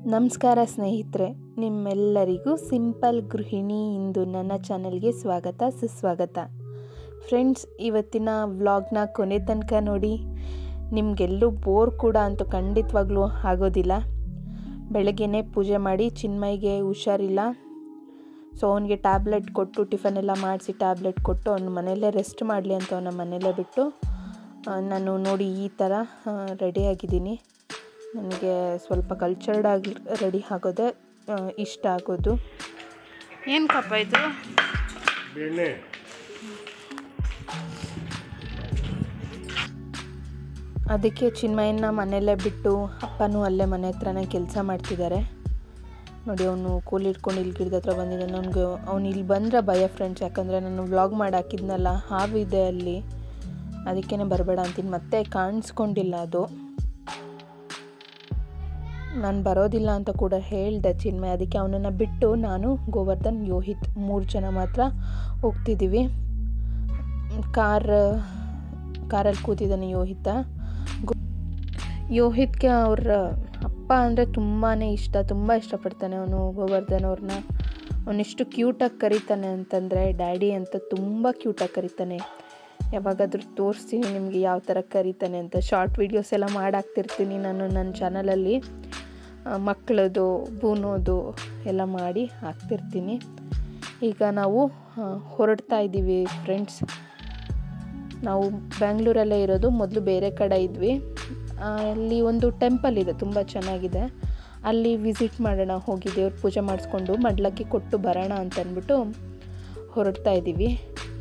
ನಮಸ್ಕಾರ ಸ್ನೇಹಿತರೆ ನಿಮ್ಮೆಲ್ಲರಿಗೂ ಸಿಂಪಲ್ ಗೃಹಿಣಿ ಇಂದು ನನ್ನ ಚಾನಲ್ಗೆ ಸ್ವಾಗತ ಸುಸ್ವಾಗತ ಫ್ರೆಂಡ್ಸ್ ಇವತ್ತಿನ ವ್ಲಾಗ್ನ ಕೊನೆ ತನಕ ನೋಡಿ ನಿಮಗೆಲ್ಲೂ ಬೋರ್ ಕೂಡ ಅಂತೂ ಖಂಡಿತವಾಗ್ಲೂ ಆಗೋದಿಲ್ಲ ಬೆಳಗ್ಗೆನೇ ಪೂಜೆ ಮಾಡಿ ಚಿನ್ಮಯ್ಗೆ ಹುಷಾರಿಲ್ಲ ಸೊ ಅವನಿಗೆ ಟ್ಯಾಬ್ಲೆಟ್ ಕೊಟ್ಟು ಟಿಫನ್ ಎಲ್ಲ ಮಾಡಿಸಿ ಟ್ಯಾಬ್ಲೆಟ್ ಕೊಟ್ಟು ಅವನು ಮನೆಯಲ್ಲೇ ರೆಸ್ಟ್ ಮಾಡಲಿ ಅಂತ ಅವನ ಮನೆಯಲ್ಲೇ ಬಿಟ್ಟು ಆ, ನಾನು ನೋಡಿ ಈ ಥರ ರೆಡಿ ಆಗಿದ್ದೀನಿ ನನಗೆ ಸ್ವಲ್ಪ ಕಲ್ಚರ್ಡ್ ಆಗಿ ರೆಡಿ ಆಗೋದೇ ಆ, ಇಷ್ಟ ಆಗೋದು ಏನು ಕಪ್ಪ ಇದು ಬೆಣ್ಣೆ ಅದಕ್ಕೆ ಚಿನ್ಮಯನ್ನ ಮನೆಯಲ್ಲೇ ಬಿಟ್ಟು ಅಪ್ಪನೂ ಅಲ್ಲೇ ಮನೆ ಹತ್ರನೇ ಕೆಲಸ ಮಾಡ್ತಿದ್ದಾರೆ ನೋಡಿ ಅವನು ಕೂಲಿ ಇಟ್ಕೊಂಡು ಇಲ್ಲಿ ಗಿಡದ ಹತ್ರ ಬಂದಿದ್ದಾನೆ ಅವ್ನಿಗೆ ಅವ್ನು ಇಲ್ಲಿ ಬಂದರೆ ಭಯ ಫ್ರೆಂಡ್ಸ್ ಯಾಕಂದರೆ ನಾನು ವ್ಲಾಗ್ ಮಾಡಿ ಹಾಕಿದ್ನಲ್ಲ ಹಾವಿದೆ ಅಲ್ಲಿ ಅದಕ್ಕೇ ಬರಬೇಡ ಅಂತೀನಿ ಮತ್ತೆ ಕಾಣಿಸ್ಕೊಂಡಿಲ್ಲ ಅದು ನಾನು ಬರೋದಿಲ್ಲ ಅಂತ ಕೂಡ ಹೇಳ್ದೆ ಚಿನ್ಮಯ ಅದಕ್ಕೆ ಅವನನ್ನು ಬಿಟ್ಟು ನಾನು ಗೋವರ್ಧನ್ ಯೋಹಿತ್ ಮೂರು ಜನ ಮಾತ್ರ ಹೋಗ್ತಿದ್ದೀವಿ ಕಾರ್ ಕಾರಲ್ಲಿ ಕೂತಿದ್ದಾನೆ ಯೋಹಿತ ಗೋ ಯೋಹಿತ್ಗೆ ಅವ್ರ ಅಪ್ಪ ಅಂದರೆ ತುಂಬಾ ಇಷ್ಟ ತುಂಬ ಇಷ್ಟಪಡ್ತಾನೆ ಅವನು ಗೋವರ್ಧನ್ ಅವ್ರನ್ನ ಅವನೆಷ್ಟು ಕ್ಯೂಟಾಗಿ ಕರೀತಾನೆ ಅಂತಂದರೆ ಡ್ಯಾಡಿ ಅಂತ ತುಂಬ ಕ್ಯೂಟಾಗಿ ಕರೀತಾನೆ ಯಾವಾಗಾದರೂ ತೋರಿಸ್ತೀನಿ ನಿಮಗೆ ಯಾವ ಥರ ಕರೀತಾನೆ ಅಂತ ಶಾರ್ಟ್ ವೀಡಿಯೋಸ್ ಎಲ್ಲ ಮಾಡಾಕ್ತಿರ್ತೀನಿ ನಾನು ನನ್ನ ಚಾನಲಲ್ಲಿ ಮಕ್ಕಳದು ಬೂನೋದು ಎಲ್ಲ ಮಾಡಿ ಹಾಕ್ತಿರ್ತೀನಿ ಈಗ ನಾವು ಆ, ಹೊರಡ್ತಾ ಇದ್ದೀವಿ ಫ್ರೆಂಡ್ಸ್ ನಾವು ಬ್ಯಾಂಗ್ಳೂರಲ್ಲೇ ಇರೋದು ಮೊದಲು ಬೇರೆ ಕಡೆ ಇದ್ವಿ ಆ, ಅಲ್ಲಿ ಒಂದು ಟೆಂಪಲ್ ಇದೆ ತುಂಬ ಚೆನ್ನಾಗಿದೆ ಅಲ್ಲಿ ವಿಸಿಟ್ ಮಾಡೋಣ ಹೋಗಿ ದೇವ್ರ ಪೂಜೆ ಮಾಡಿಸ್ಕೊಂಡು ಮಡ್ಲಕ್ಕಿ ಕೊಟ್ಟು ಬರೋಣ ಅಂತ ಅಂದ್ಬಿಟ್ಟು ಹೊರಡ್ತಾ ಇದ್ದೀವಿ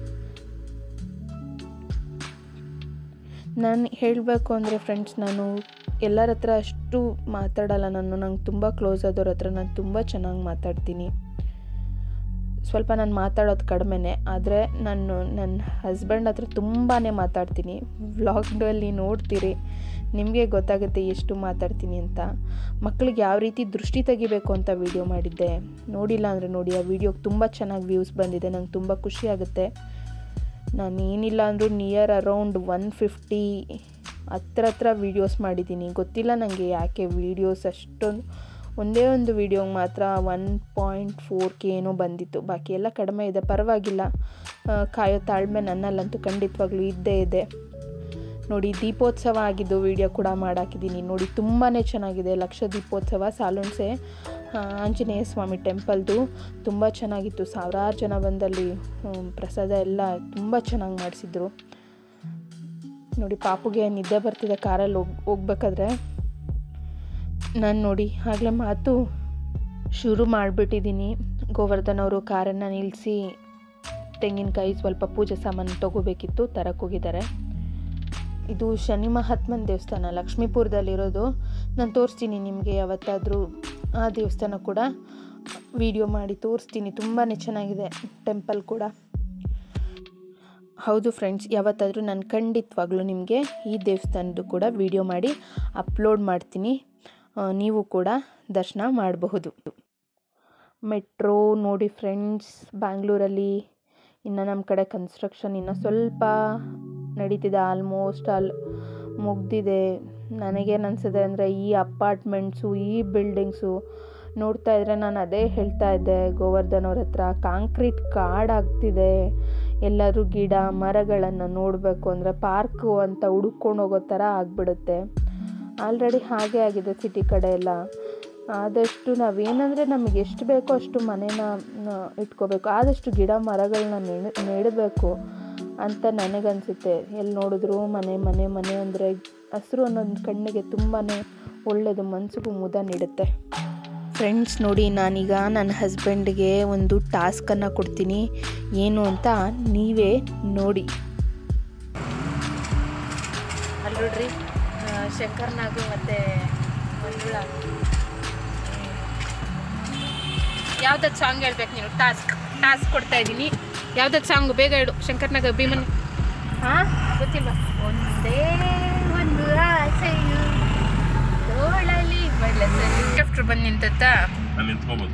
ನಾನು ಹೇಳಬೇಕು ಅಂದರೆ ಫ್ರೆಂಡ್ಸ್ ನಾನು ಎಲ್ಲರ ಹತ್ರ ಅಷ್ಟು ಮಾತಾಡಲ್ಲ ನಾನು ನಂಗೆ ತುಂಬ ಕ್ಲೋಸ್ ಆದವ್ರ ಹತ್ರ ನಾನು ತುಂಬ ಚೆನ್ನಾಗಿ ಮಾತಾಡ್ತೀನಿ ಸ್ವಲ್ಪ ನಾನು ಮಾತಾಡೋದು ಕಡಿಮೆನೇ ಆದರೆ ನಾನು ನನ್ನ ಹಸ್ಬೆಂಡ್ ಹತ್ರ ತುಂಬಾ ಮಾತಾಡ್ತೀನಿ ವ್ಲಾಗ್ನಲ್ಲಿ ನೋಡ್ತೀರಿ ನಿಮಗೆ ಗೊತ್ತಾಗುತ್ತೆ ಎಷ್ಟು ಮಾತಾಡ್ತೀನಿ ಅಂತ ಮಕ್ಕಳಿಗೆ ಯಾವ ರೀತಿ ದೃಷ್ಟಿ ತೆಗಿಬೇಕು ಅಂತ ವಿಡಿಯೋ ಮಾಡಿದ್ದೆ ನೋಡಿಲ್ಲ ಅಂದರೆ ನೋಡಿ ಆ ವಿಡಿಯೋಗೆ ತುಂಬ ಚೆನ್ನಾಗಿ ವ್ಯೂಸ್ ಬಂದಿದೆ ನಂಗೆ ತುಂಬ ಖುಷಿ ಆಗುತ್ತೆ ನಾನು ಏನಿಲ್ಲ ಅಂದರೂ ನಿಯರ್ ಅರೌಂಡ್ ಒನ್ ಫಿಫ್ಟಿ ಹತ್ರ ಹತ್ರ ವೀಡಿಯೋಸ್ ಮಾಡಿದ್ದೀನಿ ಗೊತ್ತಿಲ್ಲ ನನಗೆ ಯಾಕೆ ವೀಡಿಯೋಸ್ ಅಷ್ಟೊಂದು ಒಂದೇ ಒಂದು ವೀಡಿಯೋಗೆ ಮಾತ್ರ ಒನ್ ಪಾಯಿಂಟ್ ಫೋರ್ ಕೆ ಏನೋ ಬಂದಿತ್ತು ಬಾಕಿ ಎಲ್ಲ ಕಡಿಮೆ ಇದೆ ಪರವಾಗಿಲ್ಲ ಆ, ಕಾಯೋ ತಾಳ್ಮೆ ನನ್ನಲ್ಲಂತೂ ಖಂಡಿತವಾಗ್ಲೂ ಇದ್ದೇ ಇದೆ ನೋಡಿ ದೀಪೋತ್ಸವ ಆಗಿದ್ದು ವಿಡಿಯೋ ಕೂಡ ಮಾಡಾಕಿದ್ದೀನಿ ನೋಡಿ ತುಂಬಾ ಚೆನ್ನಾಗಿದೆ ಲಕ್ಷ ದೀಪೋತ್ಸವ ಸಾಲುಣ್ಸೆ ಆ, ಆಂಜನೇಯ ಸ್ವಾಮಿ ಟೆಂಪಲ್ದು ತುಂಬ ಚೆನ್ನಾಗಿತ್ತು ಸಾವಿರಾರು ಜನ ಬಂದಲ್ಲಿ ಹ್ಮ್, ಪ್ರಸಾದ ಎಲ್ಲ ತುಂಬ ಚೆನ್ನಾಗಿ ಮಾಡಿಸಿದ್ರು ನೋಡಿ ಪಾಪುಗೆ ನಿದ್ದೆ ಬರ್ತಿದೆ ಕಾರಲ್ಲಿ ಹೋಗ್ ಹೋಗ್ಬೇಕಾದ್ರೆ ನಾನು ನೋಡಿ ಆಗಲೇ ಮಾತು ಶುರು ಮಾಡಿಬಿಟ್ಟಿದ್ದೀನಿ ಗೋವರ್ಧನ್ ಅವರು ಕಾರನ್ನು ನಿಲ್ಲಿಸಿ ತೆಂಗಿನಕಾಯಿ ಸ್ವಲ್ಪ ಪೂಜೆ ಸಾಮಾನು ತೊಗೋಬೇಕಿತ್ತು ತರಕ್ಕೆ ಹೋಗಿದ್ದಾರೆ ಇದು ಶನಿ ಮಹಾತ್ಮನ ದೇವಸ್ಥಾನ ಲಕ್ಷ್ಮೀಪುರದಲ್ಲಿರೋದು ನಾನು ತೋರಿಸ್ತೀನಿ ನಿಮಗೆ ಯಾವತ್ತಾದರೂ ಆ ದೇವಸ್ಥಾನ ಕೂಡ ವಿಡಿಯೋ ಮಾಡಿ ತೋರಿಸ್ತೀನಿ ತುಂಬಾ ಚೆನ್ನಾಗಿದೆ ಟೆಂಪಲ್ ಕೂಡ ಹೌದು ಫ್ರೆಂಡ್ಸ್ ಯಾವತ್ತಾದರೂ ನಾನು ಖಂಡಿತವಾಗ್ಲೂ ನಿಮಗೆ ಈ ದೇವಸ್ಥಾನದ್ದು ಕೂಡ ವಿಡಿಯೋ ಮಾಡಿ ಅಪ್ಲೋಡ್ ಮಾಡ್ತೀನಿ ಆ, ನೀವು ಕೂಡ ದರ್ಶನ ಮಾಡಬಹುದು ಮೆಟ್ರೋ ನೋಡಿ ಫ್ರೆಂಡ್ಸ್ ಬ್ಯಾಂಗ್ಳೂರಲ್ಲಿ ಇನ್ನು ನಮ್ಮ ಕಡೆ ಕನ್ಸ್ಟ್ರಕ್ಷನ್ ಇನ್ನು ಸ್ವಲ್ಪ ನಡೀತಿದೆ ಆಲ್ಮೋಸ್ಟ್ ಆಲ್ ಮುಗ್ದಿದೆ ನನಗೇನು ಅನಿಸಿದೆ ಅಂದರೆ ಈ ಅಪಾರ್ಟ್ಮೆಂಟ್ಸು ಈ ಬಿಲ್ಡಿಂಗ್ಸು ನೋಡ್ತಾ ಇದ್ರೆ ನಾನು ಅದೇ ಹೇಳ್ತಾ ಇದ್ದೆ ಗೋವರ್ಧನ್ ಅವ್ರ ಹತ್ರ ಕಾಂಕ್ರೀಟ್ ಕಾಡಾಗ್ತಿದೆ ಎಲ್ಲರೂ ಗಿಡ ಮರಗಳನ್ನು ನೋಡಬೇಕು ಅಂದರೆ ಪಾರ್ಕು ಅಂತ ಹುಡುಕೊಂಡು ಹೋಗೋ ಥರ ಆಗಿಬಿಡುತ್ತೆ ಆಲ್ರೆಡಿ ಹಾಗೆ ಆಗಿದೆ ಸಿಟಿ ಕಡೆ ಎಲ್ಲ ಆದಷ್ಟು ನಾವೇನಂದರೆ ನಮಗೆ ಎಷ್ಟು ಬೇಕೋ ಅಷ್ಟು ಮನೇನ ನ, ಇಟ್ಕೋಬೇಕು ಆದಷ್ಟು ಗಿಡ ಮರಗಳನ್ನ ನೆಡ ನೆಡಬೇಕು ಅಂತ ನನಗನ್ಸುತ್ತೆ ಎಲ್ಲಿ ನೋಡಿದ್ರು ಮನೆ ಮನೆ ಮನೆ ಅಂದರೆ ಹಸಿರು ಅನ್ನೋದು ಕಣ್ಣಿಗೆ ತುಂಬಾ ಒಳ್ಳೆಯದು ಮನಸ್ಸಿಗೂ ಮುದ ನೀಡುತ್ತೆ ಫ್ರೆಂಡ್ಸ್ ನೋಡಿ ನಾನೀಗ ನನ್ನ ಹಸ್ಬೆಂಡ್ಗೆ ಒಂದು ಟಾಸ್ಕನ್ನು ಕೊಡ್ತೀನಿ ಏನು ಅಂತ ನೀವೇ ನೋಡಿ ಅಲ್ಲಿ ನೋಡ್ರಿ ಶಂಕರ್ ನಾಗು ಮತ್ತು ಮಂಜುಳ ಯಾವ್ದದ್ ಸಾಂಗ್ ಹೇಳ್ಬೇಕು ನೀನು ಟಾಸ್ಕ್ ಟಾಸ್ಕ್ ಕೊಡ್ತಾ ಇದ್ದೀನಿ ಯಾವ್ದದ್ ಸಾಂಗ್ ಬೇಗ ಹೇಳು ಶಂಕರ್ನಾಗ ಭೀಮನ್ ಹಾಂ ಗೊತ್ತಿಲ್ವಾ ಒಂದೇ ಒಂದು ಆಸೆಯು ತೋಳಲಿ ಬೆಳೆಸಲಿ ಹೆಲಿಕಾಪ್ಟರ್ ಬಂದು ನಿಂತತ್ತ ಅಲ್ಲಿ ನಿಂತ್ಕೋಬೋದು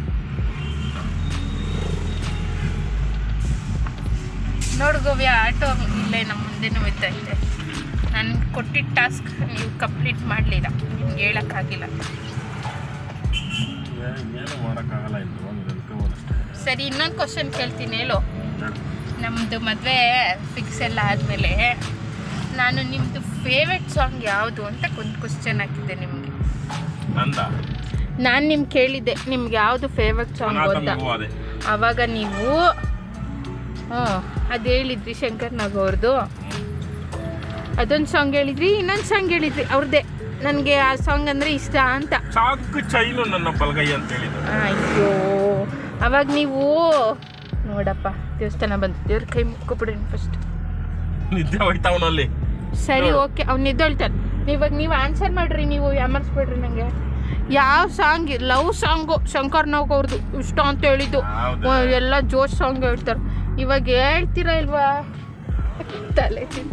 ನೋಡು ಗೋವ್ಯ ಆಟೋ ಇಲ್ಲೇ ನಮ್ಮ ಮುಂದೆನೂ ಹೋಯ್ತೈತೆ ನಾನು ಕೊಟ್ಟಿದ್ದ ಟಾಸ್ಕ್ ನೀವು ಕಂಪ್ಲೀಟ್ ಮಾಡಲಿಲ್ಲ ನಿಮ್ಗೆ ಹೇಳೋಕ್ಕಾಗಿಲ್ಲ ಏನು ಮಾಡೋಕ್ಕಾಗಲ್ಲ ಇನ್ನು ಒಂದು ನಿಲ್ಕೋಬೋದಷ್ಟೇ ಸರಿ ಇನ್ನೊಂದು ಕ್ವಶನ್ ಕೇಳ್ತೀನಿ ಹೇಳು ಹೇಳು. ನಮ್ಮದು ಮದುವೆ ಫಿಕ್ಸ್ ಎಲ್ಲ ಆದಮೇಲೆ ನಾನು ನಿಮ್ಮದು ಫೇವ್ರೆಟ್ ಸಾಂಗ್ ಯಾವುದು ಅಂತ ಒಂದು ಕ್ವಶನ್ ಹಾಕಿದ್ದೆ ನಿಮಗೆ ನಂದ ನಾನು ನಿಮ್ಗೆ ಕೇಳಿದ್ದೆ ನಿಮ್ಗೆ ಯಾವುದು ಫೇವ್ರೆಟ್ ಸಾಂಗ್ ಅಂತ ಅನಾಥಮಿಗೂ ಅದೇ ಆವಾಗ ನೀವು ಹ್ಞೂ ಅದು ಹೇಳಿದ್ರಿ ಶಂಕರ್ ನಾಗ್ ಅವ್ರದ್ದು ಅದೊಂದು ಸಾಂಗ್ ಹೇಳಿದ್ರಿ ಇನ್ನೊಂದು ಸಾಂಗ್ ಹೇಳಿದ್ರಿ ಅವ್ರದ್ದೇ ನನಗೆ ಆ ಸಾಂಗ್ ಅಂದರೆ ಇಷ್ಟ ಅಂತ ಸಾಕು ಚೈನು ನನ್ನ ಬಲಗೈ ಅಂತ ಹೇಳಿದ್ರು ಅಯ್ಯೋ ಅವಾಗ ನೀವು ನೋಡಪ್ಪ ದೇವಸ್ಥಾನ ಬಂತು ದೇವ್ರ ಕೈ ಮುಕ್ಕೊಬಿಡ್ರಿ ಫಸ್ಟ್ ನಿದ್ದೆ ಹೋಯ್ತಾವನಲ್ಲಿ ಸರಿ ನೋಡು. ಓಕೆ ಅವ್ನು ಎದ್ದೊಳ್ತಾನೆ ಇವಾಗ ನೀವು ಆನ್ಸರ್ ಮಾಡ್ರಿ ನೀವು ಯಾಮರ್ಸ್ಬೇಡ್ರಿ ನನಗೆ ಯಾವ song love song Shankar Nag ಅವ್ರದ್ದು ಇಷ್ಟ ಅಂತ ಹೇಳಿದ್ದು ಹೌದು. ವ- ಎಲ್ಲ ಜೋಶ್ ಸಾಂಗ್ ಹೇಳ್ತಾರೆ ಇವಾಗ ಹೇಳ್ತೀರಾ ಇಲ್ವಾ ತಲೆ ತಿಂತು.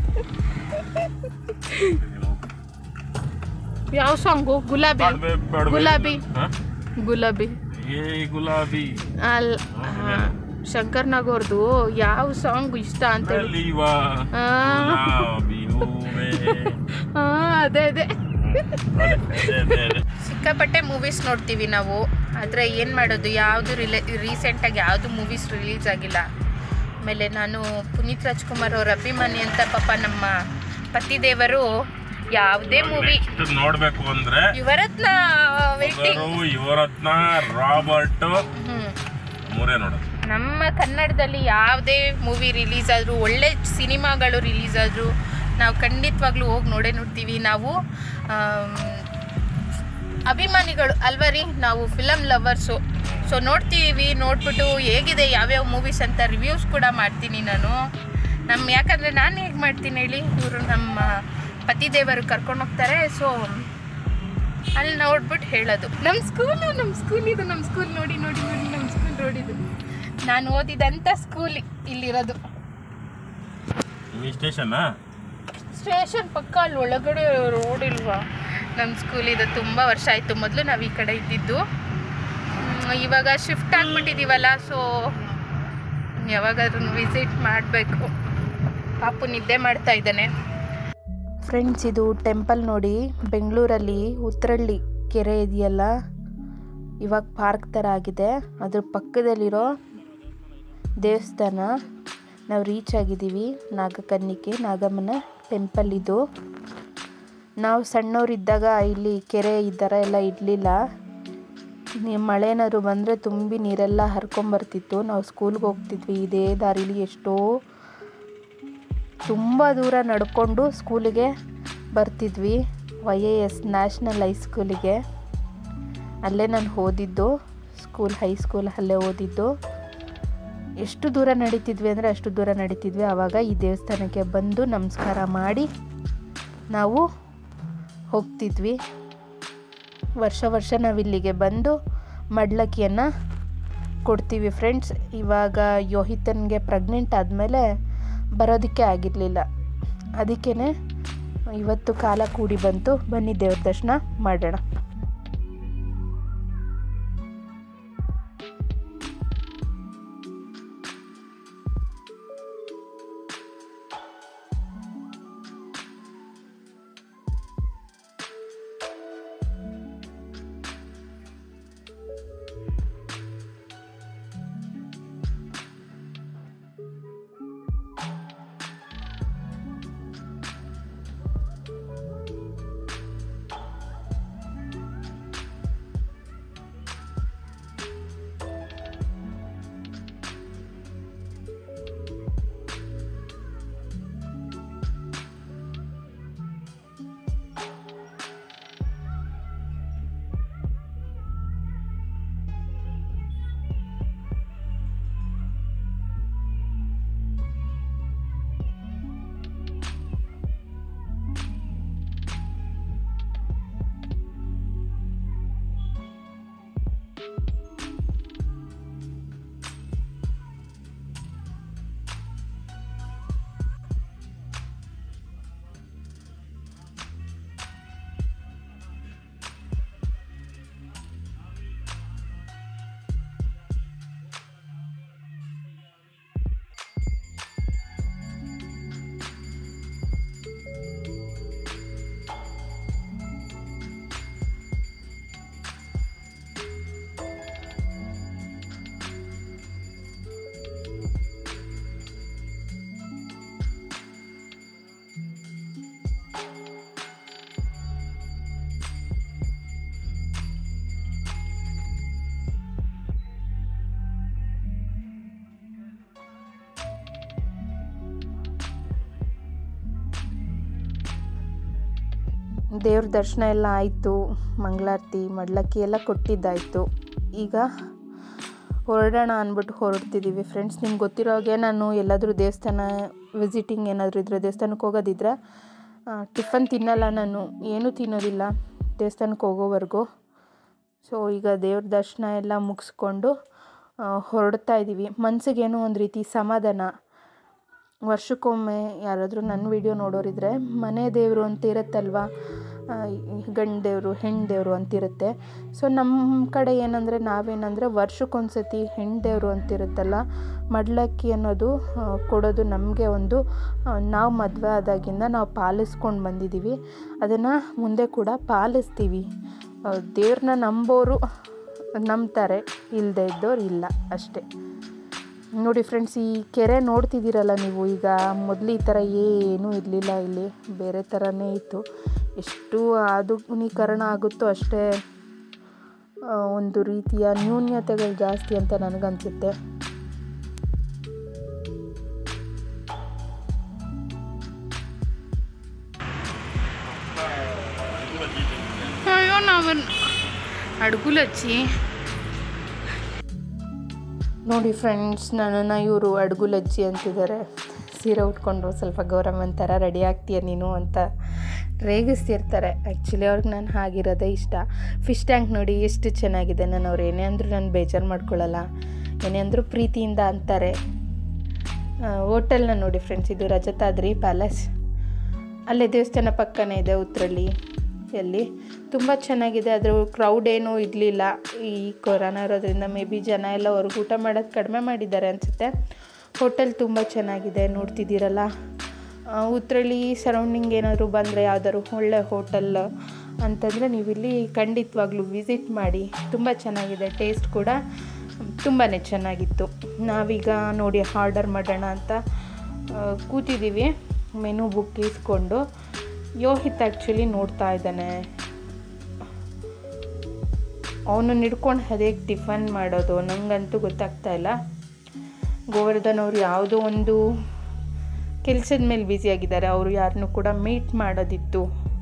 ಯಾವ ಸಾಂಗು ಗುಲಾಬಿ ಬಾಡ್ವೆ, ಬಾಡ್ವೆ. ಗುಲಾಬಿ ಹ? ಗುಲಾಬಿ ಏ ಗುಲಾಬಿ ಅಲ್ಲ ಶಂಕರ್ ನಾಗ್ ಅವ್ರದ್ದು ಯಾವ ಸಾಂಗ್ ಇಷ್ಟ ಅಂತ ಹೇಳಿ ಬೆಳೆಯುವ ಆ. ಗುಲಾಬಿ ಹೂವೇ. ಹಾ ಅದೇ ಅದೇ ಅದೇ, ಅದೇ, ಅದೇ, ಅದೇ. ಸಿಕ್ಕಾಪಟ್ಟೆ ಮೂವೀಸ್ ನೋಡ್ತೀವಿ ನಾವು ಆದರೆ ಏನು ಮಾಡೋದು ಯಾವುದು ರಿಲೇ ರೀಸೆಂಟಾಗಿ ಯಾವುದು ಮೂವೀಸ್ ರಿಲೀಸ್ ಆಗಿಲ್ಲ ಆಮೇಲೆ ನಾನು ಪುನೀತ್ ರಾಜ್ಕುಮಾರ್ ಅವ್ರ ಅಭಿಮಾನಿ ಅಂತ ಪಾಪ ನಮ್ಮ ಪತಿದೇವರು ಯಾವುದೇ ಮೂವಿ Next ನೋಡ್ಬೇಕು ಅಂದ್ರೆ ಇವರತ್ನ ವೇಟಿಂಗ್ ಇವರು ಯುವರತ್ನ ರಾಬರ್ಟ್ ಹ್ಞೂ ಮೂರೇ ನೋಡೋದು ನಮ್ಮ ಕನ್ನಡದಲ್ಲಿ ಯಾವುದೇ ಮೂವಿ ರಿಲೀಸ್ ಆದರೂ ಒಳ್ಳೆ ಸಿನಿಮಾಗಳು ರಿಲೀಸ್ ಆದರೂ ನಾವು ಖಂಡಿತವಾಗ್ಲೂ ಹೋಗಿ ನೋಡೇ ನೋಡ್ತೀವಿ ನಾವು ಆಮ್, ಅಭಿಮಾನಿಗಳು ಅಲ್ವಾ ರೀ ನಾವು ಫಿಲಮ್ ಲವರ್ಸು ಸೊ ನೋಡ್ತೀವಿ ನೋಡ್ಬಿಟ್ಟು ಹೇಗಿದೆ ಯಾವ್ಯಾವ ಮೂವೀಸ್ ಅಂತ ರಿವ್ಯೂಸ್ ಕೂಡ ಮಾಡ್ತೀನಿ ನಾನು ನಮ್ಮ ಯಾಕಂದರೆ ನಾನು ಹೇಗೆ ಮಾಡ್ತೀನಿ ಹೇಳಿ ಇವರು ನಮ್ಮ ಪತಿದೇವರು ಕರ್ಕೊಂಡು ಹೋಗ್ತಾರೆ ಸೊ ಅಲ್ಲಿ ನೋಡ್ಬಿಟ್ಟು ಹೇಳೋದು ನಮ್ಮ ಸ್ಕೂಲು ನಮ್ಮ ಸ್ಕೂಲ್ ಇದು ನಮ್ಮ ಸ್ಕೂಲ್ ನೋಡಿ ನೋಡಿ ನೋಡಿ ನಮ್ಮ ಸ್ಕೂಲ್ ನೋಡಿದ್ದು ನಾನು ಓದಿದಂಥ ಸ್ಕೂಲ್ ಇಲ್ಲಿರೋದು ಈ ಸ್ಟೇಷನ್ ಸ್ಟೇಷನ್ ಪಕ್ಕ ಅಲ್ಲಿ ಒಳಗಡೆ ರೋಡ್ ಇಲ್ವಾ ನಮ್ಮ ಸ್ಕೂಲ್ ಇದು ತುಂಬ ವರ್ಷ ಆಯಿತು ಮೊದಲು ನಾವು ಈ ಕಡೆ ಇದ್ದಿದ್ದು ಹ್ಮ್, ಇವಾಗ ಶಿಫ್ಟ್ ಆಗಿಬಿಟ್ಟಿದ್ದೀವಲ್ಲ ಸೊ ಯಾವಾಗಾದ್ರೂ ವಿಸಿಟ್ ಮಾಡಬೇಕು ಪಾಪು ನಿದ್ದೆ ಮಾಡ್ತಾ ಇದ್ದಾನೆ ಫ್ರೆಂಡ್ಸ್ ಇದು ಟೆಂಪಲ್ ನೋಡಿ ಬೆಂಗಳೂರಲ್ಲಿ ಉತ್ತರಳ್ಳಿ ಕೆರೆ ಇದೆಯಲ್ಲ ಇವಾಗ ಪಾರ್ಕ್ ಥರ ಆಗಿದೆ ಅದ್ರ ಪಕ್ಕದಲ್ಲಿರೋ ದೇವಸ್ಥಾನ ನಾವು ರೀಚ್ ಆಗಿದ್ದೀವಿ ನಾಗಕನ್ನಿಕೆ ನಾಗಮ್ಮನ ಟೆಂಪಲ್ ಇದು ನಾವು ಸಣ್ಣವರಿದ್ದಾಗ ಇಲ್ಲಿ ಕೆರೆ ಈ ಥರ ಎಲ್ಲ ಇರಲಿಲ್ಲ ನೀವು ಮಳೆ ಏನಾದ್ರು ಬಂದರೆ ತುಂಬಿ ನೀರೆಲ್ಲ ಹರ್ಕೊಂಬರ್ತಿತ್ತು ನಾವು ಸ್ಕೂಲ್ಗೆ ಹೋಗ್ತಿದ್ವಿ ಇದೇ ದಾರಿಲಿ ಎಷ್ಟೋ ತುಂಬ ದೂರ ನಡ್ಕೊಂಡು ಸ್ಕೂಲಿಗೆ ಬರ್ತಿದ್ವಿ ವೈ ಎ ಎಸ್ ನ್ಯಾಷನಲ್ ಹೈಸ್ಕೂಲಿಗೆ ಅಲ್ಲೇ ನಾನು ಓದಿದ್ದು ಸ್ಕೂಲ್ ಹೈಸ್ಕೂಲ್ ಅಲ್ಲೇ ಓದಿದ್ದು ಎಷ್ಟು ದೂರ ನಡೀತಿದ್ವಿ ಅಂದರೆ ಅಷ್ಟು ದೂರ ನಡೀತಿದ್ವಿ ಆವಾಗ ಈ ದೇವಸ್ಥಾನಕ್ಕೆ ಬಂದು ನಮಸ್ಕಾರ ಮಾಡಿ ನಾವು ಹೋಗ್ತಿದ್ವಿ ವರ್ಷ ವರ್ಷ ನಾವು ಇಲ್ಲಿಗೆ ಬಂದು ಮಡ್ಲಕ್ಕಿಯನ್ನು ಕೊಡ್ತೀವಿ ಫ್ರೆಂಡ್ಸ್ ಇವಾಗ ಯೋಹಿತನ್ಗೆ ಪ್ರೆಗ್ನೆಂಟ್ ಆದಮೇಲೆ ಬರೋದಕ್ಕೆ ಆಗಿರಲಿಲ್ಲ ಅದಕ್ಕೇ ಇವತ್ತು ಕಾಲ ಕೂಡಿ ಬಂತು ಬನ್ನಿ ದೇವ್ರ ದರ್ಶನ ಮಾಡೋಣ ದೇವ್ರ ದರ್ಶನ ಎಲ್ಲ ಆಯಿತು ಮಂಗಳಾರತಿ ಮಡ್ಲಕ್ಕಿ ಎಲ್ಲ ಕೊಟ್ಟಿದ್ದಾಯಿತು ಈಗ ಹೊರಡೋಣ ಅಂದ್ಬಿಟ್ಟು ಹೊರಡ್ತಿದ್ದೀವಿ ಫ್ರೆಂಡ್ಸ್ ನಿಮ್ಗೆ ಗೊತ್ತಿರೋ ಹಾಗೆ ನಾನು ಎಲ್ಲಾದರೂ ದೇವಸ್ಥಾನ ವಿಸಿಟಿಂಗ್ ಏನಾದರೂ ಇದ್ದರೆ ದೇವಸ್ಥಾನಕ್ಕೆ ಹೋಗೋದಿದ್ರೆ ಟಿಫನ್ ತಿನ್ನಲ್ಲ ನಾನು ಏನೂ ತಿನ್ನೋದಿಲ್ಲ ದೇವಸ್ಥಾನಕ್ಕೆ ಹೋಗೋವರೆಗೂ ಸೊ ಈಗ ದೇವ್ರ ದರ್ಶನ ಎಲ್ಲ ಮುಗಿಸ್ಕೊಂಡು ಆ, ಹೊರಡ್ತಾ ಇದ್ದೀವಿ ಮನ್ಸಿಗೇನೋ ಒಂದು ರೀತಿ ಸಮಾಧಾನ ವರ್ಷಕ್ಕೊಮ್ಮೆ ಯಾರಾದರೂ ನನ್ನ ವಿಡಿಯೋ ನೋಡೋರಿದ್ರೆ ಮನೆ ದೇವರು ಅಂತ ಇರುತ್ತಲ್ವ ಗಂಡು ದೇವರು ಹೆಣ್ಣು ದೇವರು ಅಂತಿರುತ್ತೆ ಸೊ ನಮ್ಮ ಕಡೆ ಏನಂದರೆ ನಾವೇನಂದರೆ ವರ್ಷಕ್ಕೊಂದ್ಸತಿ ಹೆಣ್ಣು ದೇವರು ಅಂತಿರುತ್ತಲ್ಲ ಮಡ್ಲಕ್ಕಿ ಅನ್ನೋದು ಆ, ಕೊಡೋದು ನಮಗೆ ಒಂದು ನಾವು ಮದುವೆ ಆದಾಗಿಂದ ನಾವು ಪಾಲಿಸ್ಕೊಂಡು ಬಂದಿದ್ದೀವಿ ಅದನ್ನು ಮುಂದೆ ಕೂಡ ಪಾಲಿಸ್ತೀವಿ ದೇವ್ರನ್ನ ನಂಬೋರು ನಂಬ್ತಾರೆ ಇಲ್ಲದೆ ಇದ್ದವ್ರು ಇಲ್ಲ ಅಷ್ಟೇ ನೋಡಿ ಫ್ರೆಂಡ್ಸ್ ಈ ಕೆರೆ ನೋಡ್ತಿದ್ದೀರಲ್ಲ ನೀವು ಈಗ ಮೊದಲು ಈ ಥರ ಏನೂ ಇರಲಿಲ್ಲ ಇಲ್ಲಿ ಬೇರೆ ಥರನೇ ಇತ್ತು ಎಷ್ಟು ಆಧುನೀಕರಣ ಆಗುತ್ತೋ ಅಷ್ಟೇ ಆ, ಒಂದು ರೀತಿಯ ನ್ಯೂನ್ಯತೆಗಳು ಜಾಸ್ತಿ ಅಂತ ನನಗನ್ಸುತ್ತೆ ಅಯ್ಯೋ ನಾವು ಅಡ್ಗುಲಚ್ಚಿ ನೋಡಿ ಫ್ರೆಂಡ್ಸ್ ನನ್ನನ್ನು ಇವರು ಅಡ್ಗುಲಜ್ಜಿ ಅಂತಿದ್ದಾರೆ ಸೀರೆ ಉಟ್ಕೊಂಡು ಸ್ವಲ್ಪ ಗೌರಮ್ಮನ ಥರ ರೆಡಿ ಆಗ್ತೀಯ ನೀನು ಅಂತ ರೇಗಿಸ್ತಿರ್ತಾರೆ ಆ್ಯಕ್ಚುಲಿ ಅವ್ರಿಗೆ ನಾನು ಹಾಗಿರೋದೇ ಇಷ್ಟ ಫಿಶ್ ಟ್ಯಾಂಕ್ ನೋಡಿ ಎಷ್ಟು ಚೆನ್ನಾಗಿದೆ ನಾನು ಅವ್ರು ಏನೇ ಅಂದರೂ ನಾನು ಬೇಜಾರು ಮಾಡ್ಕೊಳ್ಳಲ್ಲ ಏನೇ ಅಂದರೂ ಪ್ರೀತಿಯಿಂದ ಅಂತಾರೆ ಹೋಟೆಲ್ನ ನೋಡಿ ಫ್ರೆಂಡ್ಸ್ ಇದು ರಜತಾದ್ರಿ ಪ್ಯಾಲೇಸ್ ಅಲ್ಲೇ ದೇವಸ್ಥಾನ ಪಕ್ಕನೇ ಇದೆ ಉತ್ತರಳ್ಳಿ ಎಲ್ಲಿ ತುಂಬ ಚೆನ್ನಾಗಿದೆ ಅದ್ರ ಕ್ರೌಡ್ ಏನೂ ಇರಲಿಲ್ಲ ಈ ಕೊರೋನಾ ಇರೋದ್ರಿಂದ ಮೇ ಬಿ ಜನ ಎಲ್ಲ ಹೊರಗೆ ಊಟ ಮಾಡೋದು ಕಡಿಮೆ ಮಾಡಿದ್ದಾರೆ ಅನಿಸುತ್ತೆ ಹೋಟೆಲ್ ತುಂಬ ಚೆನ್ನಾಗಿದೆ ನೋಡ್ತಿದ್ದೀರಲ್ಲ ಆ, ಉತ್ತರಳ್ಳಿ ಸರೌಂಡಿಂಗ್ ಏನಾದರೂ ಬಂದರೆ ಯಾವ್ದಾದ್ರು ಒಳ್ಳೆ ಹೋಟೆಲ್ ಅಂತಂದರೆ ನೀವು ಇಲ್ಲಿ ಖಂಡಿತವಾಗ್ಲೂ ವಿಸಿಟ್ ಮಾಡಿ ತುಂಬ ಚೆನ್ನಾಗಿದೆ ಟೇಸ್ಟ್ ಕೂಡ ತುಂಬಾ ಚೆನ್ನಾಗಿತ್ತು ನಾವೀಗ ನೋಡಿ ಆರ್ಡರ್ ಮಾಡೋಣ ಅಂತ ಆ, ಕೂತಿದ್ದೀವಿ ಮೆನು ಬುಕ್ ಇಸ್ಕೊಂಡು ಯೋಹಿತ್ ಆ್ಯಕ್ಚುಲಿ ನೋಡ್ತಾ ಇದ್ದಾನೆ ಅವನನ್ನು ಹಿಡ್ಕೊಂಡು ಹೇಗೆ ಟಿಫನ್ ಮಾಡೋದು ನನಗಂತೂ ಗೊತ್ತಾಗ್ತಾ ಇಲ್ಲ ಗೋವರ್ಧನ್ ಅವರು ಯಾವುದೋ ಒಂದು ಕೆಲಸದ ಮೇಲೆ ಬ್ಯುಸಿಯಾಗಿದ್ದಾರೆ ಅವರು ಯಾರನ್ನೂ ಕೂಡ ಮೀಟ್ ಮಾಡೋದಿತ್ತು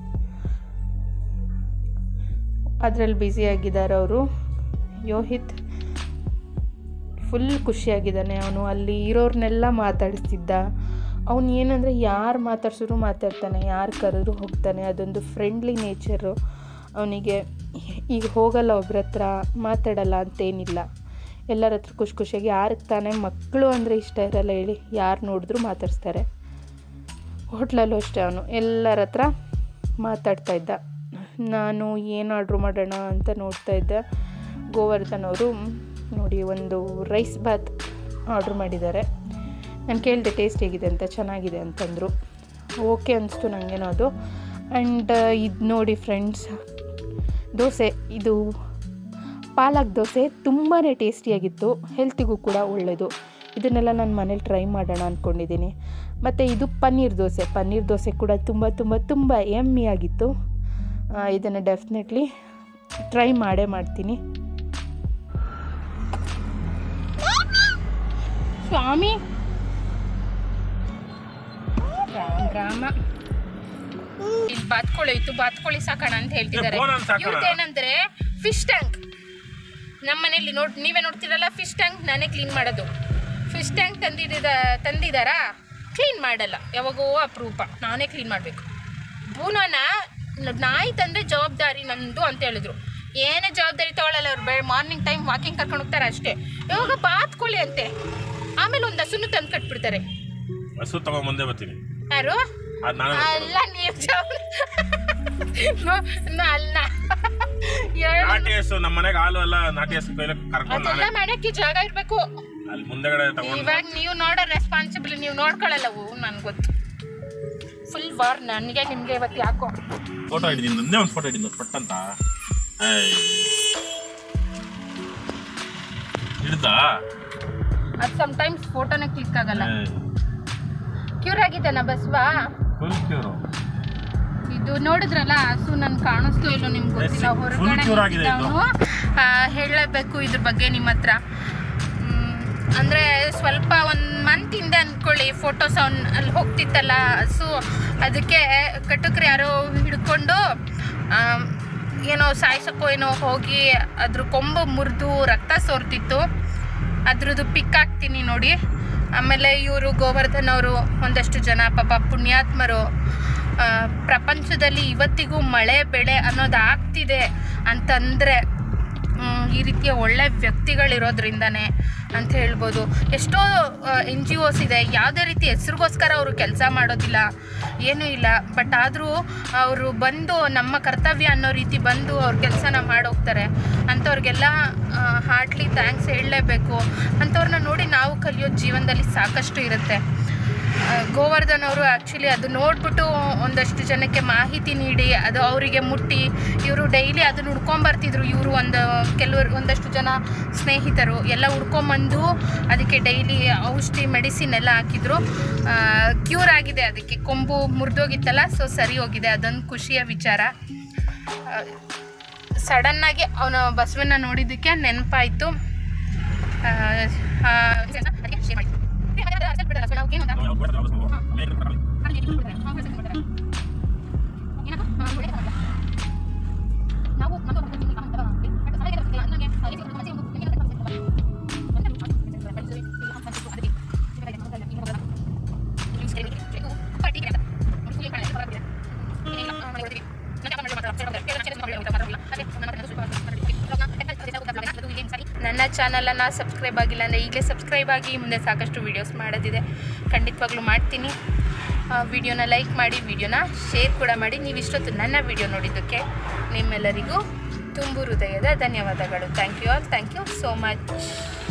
ಅದರಲ್ಲಿ ಬ್ಯುಸಿಯಾಗಿದ್ದಾರೆ ಅವರು ಯೋಹಿತ್ ಫುಲ್ ಖುಷಿಯಾಗಿದ್ದಾನೆ ಅವನು ಅಲ್ಲಿ ಇರೋರ್ನೆಲ್ಲ ಮಾತಾಡಿಸ್ತಿದ್ದ ಅವನು ಏನಂದರೆ ಯಾರು ಮಾತಾಡ್ಸಿದ್ರು ಮಾತಾಡ್ತಾನೆ ಯಾರು ಕರೆದ್ರು ಹೋಗ್ತಾನೆ ಅದೊಂದು ಫ್ರೆಂಡ್ಲಿ ನೇಚರು ಅವನಿಗೆ ಈಗ ಹೋಗಲ್ಲ ಒಬ್ರ ಹತ್ರ ಮಾತಾಡಲ್ಲ ಅಂತೇನಿಲ್ಲ ಎಲ್ಲರ ಹತ್ರ ಖುಷಿ ಖುಷಿಯಾಗಿ ಯಾರಿಗೆ ತಾನೇ ಮಕ್ಕಳು ಅಂದರೆ ಇಷ್ಟ ಇರಲ್ಲ ಹೇಳಿ ಯಾರು ನೋಡಿದ್ರು ಮಾತಾಡಿಸ್ತಾರೆ ಹೋಟ್ಲಲ್ಲೂ ಅಷ್ಟೇ ಅವನು ಎಲ್ಲರ ಹತ್ರ ಮಾತಾಡ್ತಾ ಇದ್ದ ನಾನು ಏನು ಆರ್ಡ್ರ್ ಮಾಡೋಣ ಅಂತ ನೋಡ್ತಾ ಇದ್ದೆ ಗೋವರ್ಧನ್ ಅವರು ನೋಡಿ ಒಂದು ರೈಸ್ ಬಾತ್ ಆರ್ಡ್ರ್ ಮಾಡಿದ್ದಾರೆ ನಾನು ಕೇಳಿದೆ ಟೇಸ್ಟ್ ಹೇಗಿದೆ ಅಂತ ಚೆನ್ನಾಗಿದೆ ಅಂತಂದರು ಓಕೆ ಅನಿಸ್ತು ನನಗೇನೋ ಅದು ಆ್ಯಂಡ್ ಇದು ನೋಡಿ ಫ್ರೆಂಡ್ಸ್ ದೋಸೆ ಇದು ಪಾಲಕ್ ದೋಸೆ ತುಂಬಾ ಟೇಸ್ಟಿಯಾಗಿತ್ತು ಹೆಲ್ತಿಗೂ ಕೂಡ ಒಳ್ಳೆಯದು ಇದನ್ನೆಲ್ಲ ನಾನು ಮನೇಲಿ ಟ್ರೈ ಮಾಡೋಣ ಅಂದ್ಕೊಂಡಿದ್ದೀನಿ ಮತ್ತು ಇದು ಪನ್ನೀರ್ ದೋಸೆ ಪನ್ನೀರ್ ದೋಸೆ ಕೂಡ ತುಂಬ ತುಂಬ ತುಂಬ ಎಮ್ಮಿಯಾಗಿತ್ತು ಇದನ್ನು ಡೆಫಿನೆಟ್ಲಿ ಟ್ರೈ ಮಾಡೇ ಮಾಡ್ತೀನಿ ಸ್ವಾಮಿ ರಾಮ ರಾಮ ಇಲ್ಲಿ ಬಾತ್ಕೋಳಿ ಇತ್ತು ಬಾತ್ಕೋಳಿ ಸಾಕೋಣ ಅಂತ ಹೇಳ್ತಿದ್ದಾರೆ ಏ, ಬೋನನ್ ಸಾಕೋಣ. ಇವ್ರದ್ದೇನಂದ್ರೆ ಫಿಶ್ ಟ್ಯಾಂಕ್ ನಮ್ಮ ಮನೇಲಿ ನೋಡ್ ನೀವೇ ನೋಡ್ತಿರಲ್ಲ ಫಿಶ್ ಟ್ಯಾಂಕ್ ನಾನೇ ಕ್ಲೀನ್ ಮಾಡೋದು ಫಿಶ್ ಟ್ಯಾಂಕ್ ತಂದಿದ್ದ ತಂದಿದ್ದಾರಾ ಕ್ಲೀನ್ ಮಾಡಲ್ಲ ಯಾವಾಗೋ ಅಪರೂಪ ನಾನೇ ಕ್ಲೀನ್ ಮಾಡಬೇಕು ಬೂನೋನ ನಾಯಿ ತಂದರೆ ಜವಾಬ್ದಾರಿ ನಂದು ಅಂತ ಹೇಳಿದ್ರು ಏನೇ ಜವಾಬ್ದಾರಿ ತಗೊಳ್ಳಲ್ಲ ಅವ್ರು ಬೆ ಮಾರ್ನಿಂಗ್ ಟೈಮ್ ವಾಕಿಂಗ್ ಕರ್ಕೊಂಡು ಹೋಗ್ತಾರೆ ಅಷ್ಟೇ ಯಾವಾಗ ಬಾತ್ಕೊಳ್ಳಿ ಅಂತೆ ಆಮೇಲೆ ಒಂದು ಹಸುನು ತಂದು ಕಟ್ಬಿಡ್ತಾರೆ ಹಸು ತಗೊಂಬಂದೇ ಬರ್ತೀನಿ ಯಾರು ಅದು ನಾನು ಅಲ್ಲ ನೀವು ಅಲ್ಲ ಎರಡು ನಾಟಿ ಹಸು ನಮ್ಮ ಮನೆಗೆ ಹಾಲು ಎಲ್ಲ ನಾಟಿ ಹಸು ಕೈಲಿ ಕರ್ಕೊಂಡು ಅದೆಲ್ಲ ನಾನೇ ಮಾಡಕ್ಕೆ ಜಾಗ ಇರಬೇಕು ಅಲ್ಲಿ ಮುಂದೆಗಡೆ ತಗೊಂಡು ಇವಾಗ ನೀವು ನೋಡೋ ರೆಸ್ಪಾನ್ಸಿಬಲ್ ನೀವು ನೋಡ್ಕೊಳ್ಳಲ್ಲವು ನನ್ಗೆ ಗೊತ್ತು ಫುಲ್ ವಾರ್ ನನಗೆ ನಿಮಗೆ ಇವತ್ತು ಯಾಕೋ ಫೋಟೋ ಹಿಡಿದೀನಿ ನಂದೇ ಒಂದು ಫೋಟೋ ಹಿಡಿದು ಪಟ್ಟಂತ ಹಿಡ್ದಾ ಅದು ಸಮ್ಟೈಮ್ಸ್ ಫೋಟೋನೇ ಕ್ಲಿಕ್ ಆಗಲ್ಲ ಕ್ಯೂರ್ ಆಗಿದ್ದಾನ ಬಸ್ವಾ ಫುಲ್ ಕ್ಯೂರು ಇದು ನೋಡಿದ್ರಲ್ಲ ಹಸು ನನ್ ಕಾಣಿಸ್ತು ಇಲ್ಲೋ ನಿಮ್ಗೆ ಗೊತ್ತಿಲ್ಲ full ಹೊರಗಡೆ cure ಆಗಿದೆ ಇದು. ಅವನು ಹೇಳಬೇಕು ಇದ್ರ ಬಗ್ಗೆ ನಿಮ್ಮ ಹತ್ರ ಮ್, ಅಂದ್ರೆ ಸ್ವಲ್ಪ ಒಂದು ಮಂತ್ ಹಿಂದೆ ಅಂದ್ಕೊಳ್ಳಿ ಫೋಟೋಸ್ ಅವ್ನು ಅಲ್ಲಿ ಹೋಗ್ತಿತ್ತಲ್ಲ ಹಸು ಅದಕ್ಕೆ ಕಟುಕ್ರು ಯಾರೋ ಹಿಡ್ಕೊಂಡು ಆಮ್, ಏನೋ ಸಾಯ್ಸಕ್ಕೋ ಏನೋ ಹೋಗಿ ಅದ್ರ ಕೊಂಬು ಮುರಿದು ರಕ್ತ ಸೋರ್ತಿತ್ತು ಅದ್ರದ್ದು ಪಿಕ್ ಹಾಕ್ತೀನಿ ನೋಡಿ ಆಮೇಲೆ ಇವರು ಗೋವರ್ಧನ್ ಅವರು ಒಂದಷ್ಟು ಜನ ಪಾಪ ಪುಣ್ಯಾತ್ಮರು ಆ, ಪ್ರಪಂಚದಲ್ಲಿ ಇವತ್ತಿಗೂ ಮಳೆ ಬೆಳೆ ಅನ್ನೋದು ಆಗ್ತಿದೆ ಅಂತಂದರೆ ಮ್, ಈ ರೀತಿಯ ಒಳ್ಳೆ ವ್ಯಕ್ತಿಗಳಿರೋದ್ರಿಂದನೇ ಅಂತ ಹೇಳ್ಬೋದು ಎಷ್ಟೋ ಎನ್ ಜಿ ಒಸ್ ಇದೆ ಯಾವುದೇ ರೀತಿ ಹೆಸ್ರಿಗೋಸ್ಕರ ಅವರು ಕೆಲಸ ಮಾಡೋದಿಲ್ಲ ಏನೂ ಇಲ್ಲ ಬಟ್ ಆದರೂ ಅವರು ಬಂದು ನಮ್ಮ ಕರ್ತವ್ಯ ಅನ್ನೋ ರೀತಿ ಬಂದು ಅವ್ರ ಕೆಲಸನ ಮಾಡೋಗ್ತಾರೆ ಅಂಥವ್ರಿಗೆಲ್ಲ ಹಾರ್ಟ್ಲಿ ಥ್ಯಾಂಕ್ಸ್ ಹೇಳಲೇಬೇಕು ಅಂಥವ್ರನ್ನ ನೋಡಿ ನಾವು ಕಲಿಯೋದು ಜೀವನದಲ್ಲಿ ಸಾಕಷ್ಟು ಇರುತ್ತೆ ಆ, ಗೋವರ್ಧನ್ ಅವರು ಆ್ಯಕ್ಚುಲಿ ಅದು ನೋಡ್ಬಿಟ್ಟು ಒಂದಷ್ಟು ಜನಕ್ಕೆ ಮಾಹಿತಿ ನೀಡಿ ಅದು ಅವರಿಗೆ ಮುಟ್ಟಿ ಇವರು ಡೈಲಿ ಅದನ್ನು ಹುಡ್ಕೊಂಬರ್ತಿದ್ರು ಇವರು ಒಂದು ಕೆಲವರು ಒಂದಷ್ಟು ಜನ ಸ್ನೇಹಿತರು ಎಲ್ಲ ಹುಡ್ಕೊಂಬಂದು ಅದಕ್ಕೆ ಡೈಲಿ ಔಷಧಿ ಮೆಡಿಸಿನ್ ಎಲ್ಲ ಹಾಕಿದ್ರು ಕ್ಯೂರ್ ಆಗಿದೆ ಅದಕ್ಕೆ ಕೊಂಬು ಮುರಿದೋಗಿತ್ತಲ್ಲ ಸೊ ಸರಿ ಹೋಗಿದೆ ಅದೊಂದು ಖುಷಿಯ ವಿಚಾರ ಸಡನ್ನಾಗಿ ಅವನ ಬಸವನ್ನ ನೋಡಿದ್ದಕ್ಕೆ ನೆನಪಾಯಿತು ನನ್ನ ಚಾನಲನ್ನು ಸಬ್ಸ್ಕ್ರೈಬ್ ಆಗಿಲ್ಲ ಅಂದರೆ ಈಗಲೇ ಸಬ್ಸ್ಕ್ರೈಬ್ ಆಗಿ ಮುಂದೆ ಸಾಕಷ್ಟು ವೀಡಿಯೋಸ್ ಮಾಡೋದಿದೆ ಖಂಡಿತವಾಗ್ಲೂ ಮಾಡ್ತೀನಿ ವಿಡಿಯೋನ ಲೈಕ್ ಮಾಡಿ ವಿಡಿಯೋನ ಶೇರ್ ಕೂಡ ಮಾಡಿ ನೀವು ಇಷ್ಟೊತ್ತು ನನ್ನ ವಿಡಿಯೋ ನೋಡಿದ್ದಕ್ಕೆ ನಿಮ್ಮೆಲ್ಲರಿಗೂ ತುಂಬು ಹೃದಯದ ಧನ್ಯವಾದಗಳು thank you all thank you so much